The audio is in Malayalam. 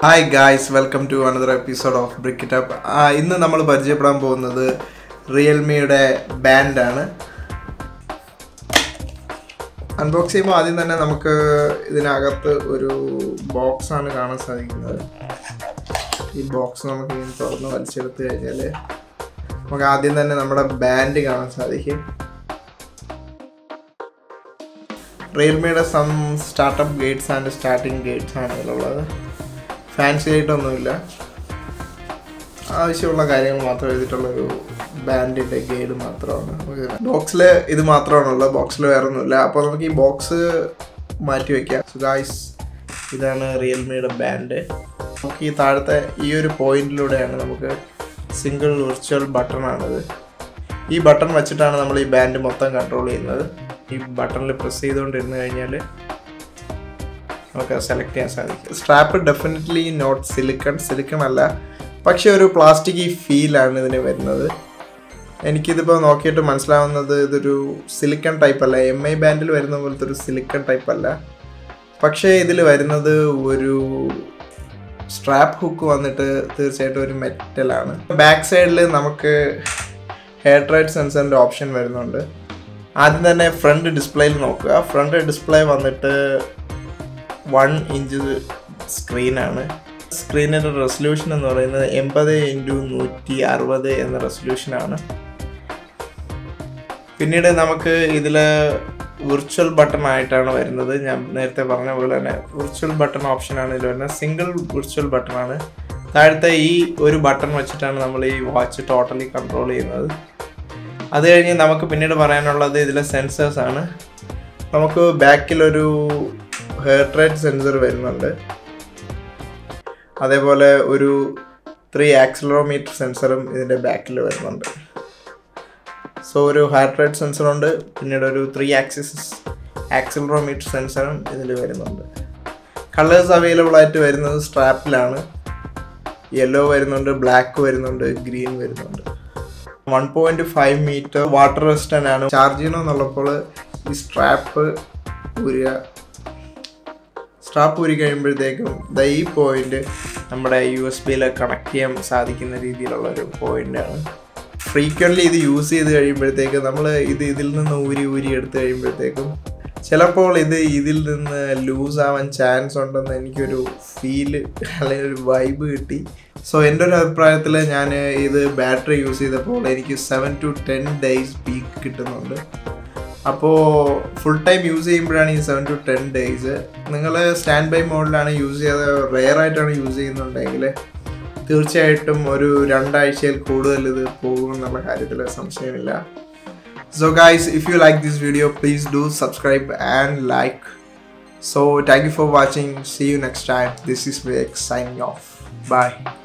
Hi guys welcome to another episode of brick it up ഇന്ന് നമ്മൾ പരിചയപ്പെടാൻ പോകുന്നത് റിയൽമിയുടെ ബാൻഡാണ് അൺബോക്സ് ചെയ്യുമ്പോൾ ആദ്യം തന്നെ നമുക്ക് ഇതിനകത്ത് ഒരു ബോക്സ് ആണ് കാണാൻ സാധിക്കുന്നത് ഈ ബോക്സ് നമുക്ക് ഇങ്ങനെ തുറന്ന് വലിച്ചെടുത്ത് കഴിഞ്ഞാൽ നമുക്ക് ആദ്യം തന്നെ നമ്മുടെ ബാൻഡ് കാണാൻ സാധിക്കും റിയൽമിയുടെ some startup gates and starting gates ആണ് ഇതിലുള്ളത് ഫാൻസി ആയിട്ടൊന്നുമില്ല ആവശ്യമുള്ള കാര്യങ്ങൾ മാത്രം എഴുതിയിട്ടുള്ളൊരു ബാൻഡിൻ്റെ ഗൈഡ് മാത്രമാണ് ബോക്സിൽ ഇത് മാത്രമാണുള്ളത് ബോക്സിൽ വേറെ ഒന്നുമില്ല അപ്പോൾ നമുക്ക് ഈ ബോക്സ് മാറ്റി വയ്ക്കാം സോ ഗായ്സ് ഇതാണ് റിയൽമിയുടെ ബാൻഡ് നമുക്ക് ഈ താഴത്തെ ഈ ഒരു പോയിന്റിലൂടെയാണ് നമുക്ക് സിംഗിൾ വിർച്വൽ ബട്ടൺ ആണിത് ഈ ബട്ടൺ വെച്ചിട്ടാണ് നമ്മൾ ഈ ബാൻഡ് മൊത്തം കൺട്രോൾ ചെയ്യുന്നത് ഈ ബട്ടണിൽ പ്രസ് ചെയ്തുകൊണ്ടിരുന്ന് കഴിഞ്ഞാൽ നമുക്ക് സെലക്ട് ചെയ്യാൻ സാധിക്കും strap definitely not silicone silicone അല്ല പക്ഷെ ഒരു പ്ലാസ്റ്റിക് ഫീലാണ് ഇതിന് വരുന്നത് എനിക്കിതിപ്പോൾ നോക്കിയിട്ട് മനസ്സിലാവുന്നത് ഇതൊരു സിലിക്കൺ ടൈപ്പ് അല്ല എം ഐ ബാൻഡിൽ വരുന്ന പോലത്തെ ഒരു സിലിക്കൺ ടൈപ്പ് അല്ല പക്ഷേ ഇതിൽ വരുന്നത് ഒരു സ്ട്രാപ്പ് ഹുക്ക് വന്നിട്ട് തീർച്ചയായിട്ടും ഒരു മെറ്റലാണ് ബാക്ക് സൈഡിൽ നമുക്ക് ഹെയർ ട്രൈഡ് സെൻസറിൻ്റെ ഓപ്ഷൻ വരുന്നുണ്ട് ആദ്യം തന്നെ ഫ്രണ്ട് ഡിസ്പ്ലേയിൽ നോക്കുക ഫ്രണ്ട് ഡിസ്പ്ലേ വന്നിട്ട് വൺ ഇഞ്ച് സ്ക്രീനാണ് സ്ക്രീനിൻ്റെ റെസൊല്യൂഷൻ എന്ന് പറയുന്നത് എൺപത് ഇൻറ്റു നൂറ്റി അറുപത് എന്ന റെസൊല്യൂഷനാണ് പിന്നീട് നമുക്ക് ഇതിൽ വിർച്വൽ ബട്ടൺ ആയിട്ടാണ് വരുന്നത് ഞാൻ നേരത്തെ പറഞ്ഞ പോലെ തന്നെ വിർച്വൽ ബട്ടൺ ഓപ്ഷനാണ് ഇതിൽ വരുന്നത് സിംഗിൾ വിർച്വൽ ബട്ടൺ ആണ് താഴത്തെ ഈ ഒരു ബട്ടൺ വെച്ചിട്ടാണ് നമ്മൾ ഈ വാച്ച് ടോട്ടലി കൺട്രോൾ ചെയ്യുന്നത് അത് കഴിഞ്ഞ് നമുക്ക് പിന്നീട് പറയാനുള്ളത് ഇതിലെ സെൻസേഴ്സ് ആണ് നമുക്ക് ബാക്കിലൊരു ഹെയർ റേറ്റ് സെൻസർ വരുന്നുണ്ട് അതേപോലെ ഒരു ത്രീ ആക്സിലറോമീറ്റർ സെൻസറും ഇതിൻ്റെ ബാക്കിൽ വരുന്നുണ്ട് സോ ഒരു ഹാർട്ട് റേറ്റ് സെൻസറുണ്ട് പിന്നീട് ഒരു ത്രീ ആക്സിസ് ആക്സിലറോമീറ്റർ സെൻസറും ഇതിൽ വരുന്നുണ്ട് കളേഴ്സ് അവൈലബിൾ ആയിട്ട് വരുന്നത് സ്ട്രാപ്പിലാണ് യെല്ലോ വരുന്നുണ്ട് ബ്ലാക്ക് വരുന്നുണ്ട് ഗ്രീൻ വരുന്നുണ്ട് one point five metre water resistant ആണ് ചാർജ് ചെയ്യണമെന്നുള്ളപ്പോൾ ഈ സ്ട്രാപ്പ് ഊരുക സ്ട്രാപ്പ് ഊരി കഴിയുമ്പോഴത്തേക്കും ദ ഈ പോയിന്റ് നമ്മുടെ യു എസ് ബിയിൽ കണക്ട് ചെയ്യാൻ സാധിക്കുന്ന രീതിയിലുള്ള ഒരു പോയിന്റാണ് ഫ്രീക്വൻ്റ്ലി ഇത് യൂസ് ചെയ്ത് കഴിയുമ്പോഴത്തേക്ക് നമ്മൾ ഇത് ഇതിൽ നിന്ന് ഊരി ഊരി എടുത്തു കഴിയുമ്പോഴത്തേക്കും ചിലപ്പോൾ ഇത് ഇതിൽ നിന്ന് ലൂസ് ആവാൻ ചാൻസ് ഉണ്ടെന്ന് എനിക്കൊരു ഫീല് അല്ലെങ്കിൽ ഒരു വൈബ് കിട്ടി സോ എൻ്റെ ഒരു അഭിപ്രായത്തിൽ ഞാൻ ഇത് ബാറ്ററി യൂസ് ചെയ്തപ്പോൾ എനിക്ക് seven to ten days peak കിട്ടുന്നുണ്ട് അപ്പോൾ ഫുൾ ടൈം യൂസ് ചെയ്യുമ്പോഴാണ് ഈ സെവൻ ടു ടെൻ ഡേയ്സ് നിങ്ങൾ സ്റ്റാൻഡ് ബൈ മോഡിലാണ് യൂസ് ചെയ്ത് റെയർ ആയിട്ടാണ് യൂസ് ചെയ്യുന്നുണ്ടെങ്കിൽ തീർച്ചയായിട്ടും ഒരു രണ്ടാഴ്ചയിൽ കൂടുതൽ ഇത് പോകും എന്നുള്ള കാര്യത്തിൽ സംശയമില്ല So guys, if you like this video, please do subscribe and like. So thank you for watching. See you next time. This is Vivek signing off. Bye.